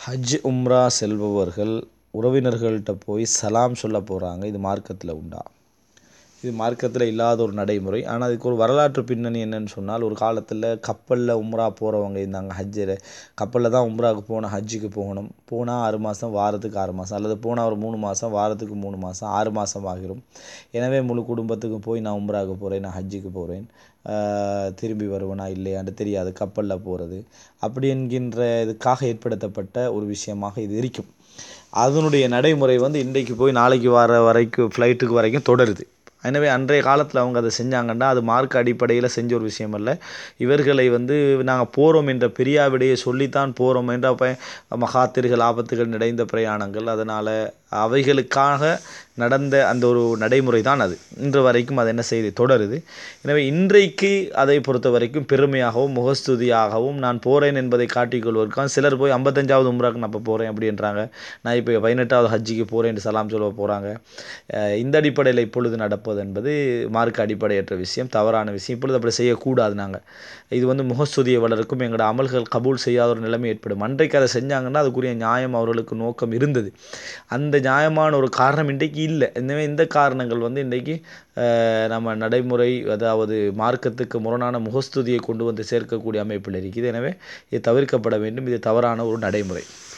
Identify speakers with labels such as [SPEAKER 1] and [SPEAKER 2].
[SPEAKER 1] ஹஜ் உம்ரா செல்பவர்கள் உறவினர்கள்கிட்ட போய் சலாம் சொல்ல போகிறாங்க இது மார்க்கத்தில் உண்டா இது மார்க்கத்தில் இல்லாத ஒரு நடைமுறை ஆனால் இதுக்கு ஒரு வரலாற்று பின்னணி என்னன்னு சொன்னால் ஒரு காலத்தில் கப்பலில் உம்ரா போகிறவங்க இருந்தாங்க ஹஜ்ஜில் கப்பலில் தான் உம்ராவுக்கு போகணும் ஹஜ்ஜுக்கு போகணும் போனால் ஆறு மாதம் வாரத்துக்கு ஆறு மாதம் அல்லது போனால் ஒரு மூணு மாதம் வாரத்துக்கு மூணு மாதம் ஆறு மாதம் ஆகிரும் எனவே முழு குடும்பத்துக்கும் போய் நான் உம்ராவுக்கு போகிறேன் நான் ஹஜ்ஜுக்கு போகிறேன் திரும்பி வருவேனா இல்லையான்னு தெரியாது கப்பலில் போகிறது அப்படி என்கின்ற இதுக்காக ஏற்படுத்தப்பட்ட ஒரு விஷயமாக இது இருக்கும் அதனுடைய நடைமுறை வந்து இன்றைக்கு போய் நாளைக்கு வர வரைக்கும் ஃப்ளைட்டுக்கு வரைக்கும் தொடருது எனவே அன்றைய காலத்தில் அவங்க அதை செஞ்சாங்கன்னா அது மார்க் அடிப்படையில் செஞ்ச ஒரு விஷயம் அல்ல இவர்களை வந்து நாங்கள் போகிறோம் என்ற பெரியாவிடையே சொல்லித்தான் போகிறோம் என்ற அப்போ மகாத்திர்கள் ஆபத்துகள் நிறைந்த பிரயாணங்கள் அதனால் அவைகளுக்காக நடந்த அந்த ஒரு நடைமுறை தான் அது இன்று வரைக்கும் அது என்ன செய்து தொடருது எனவே இன்றைக்கு அதை பொறுத்த வரைக்கும் பெருமையாகவும் முகஸ்துதியாகவும் நான் போகிறேன் என்பதை காட்டிக்கொள்வதற்காக சிலர் போய் ஐம்பத்தஞ்சாவது உம்ராக்கு நான் இப்போ போகிறேன் அப்படின்றாங்க நான் இப்போ பதினெட்டாவது ஹஜ்ஜிக்கு போகிறேன் என்று சலாம் சொல்ல போகிறாங்க இந்த அடிப்படையில் இப்பொழுது நடப்பது என்பது மார்க்க அடிப்படையற்ற விஷயம் தவறான விஷயம் இப்பொழுது அப்படி செய்யக்கூடாது நாங்கள் இது வந்து முகஸ்துதியை வளர்க்கும் எங்களோட அமல்கள் கபூல் செய்யாத ஒரு நிலைமை ஏற்படும் அன்றைக்கு அதை செஞ்சாங்கன்னா அதுக்குரிய நியாயம் அவர்களுக்கு நோக்கம் இருந்தது அந்த நியாயமான ஒரு காரணம் இன்றைக்கு இல்லை எனவே இந்த காரணங்கள் வந்து இன்றைக்கி நம்ம நடைமுறை அதாவது மார்க்கத்துக்கு முரணான முகஸ்துதியை கொண்டு வந்து சேர்க்கக்கூடிய அமைப்பில் இருக்குது எனவே இது தவிர்க்கப்பட வேண்டும் இது தவறான ஒரு நடைமுறை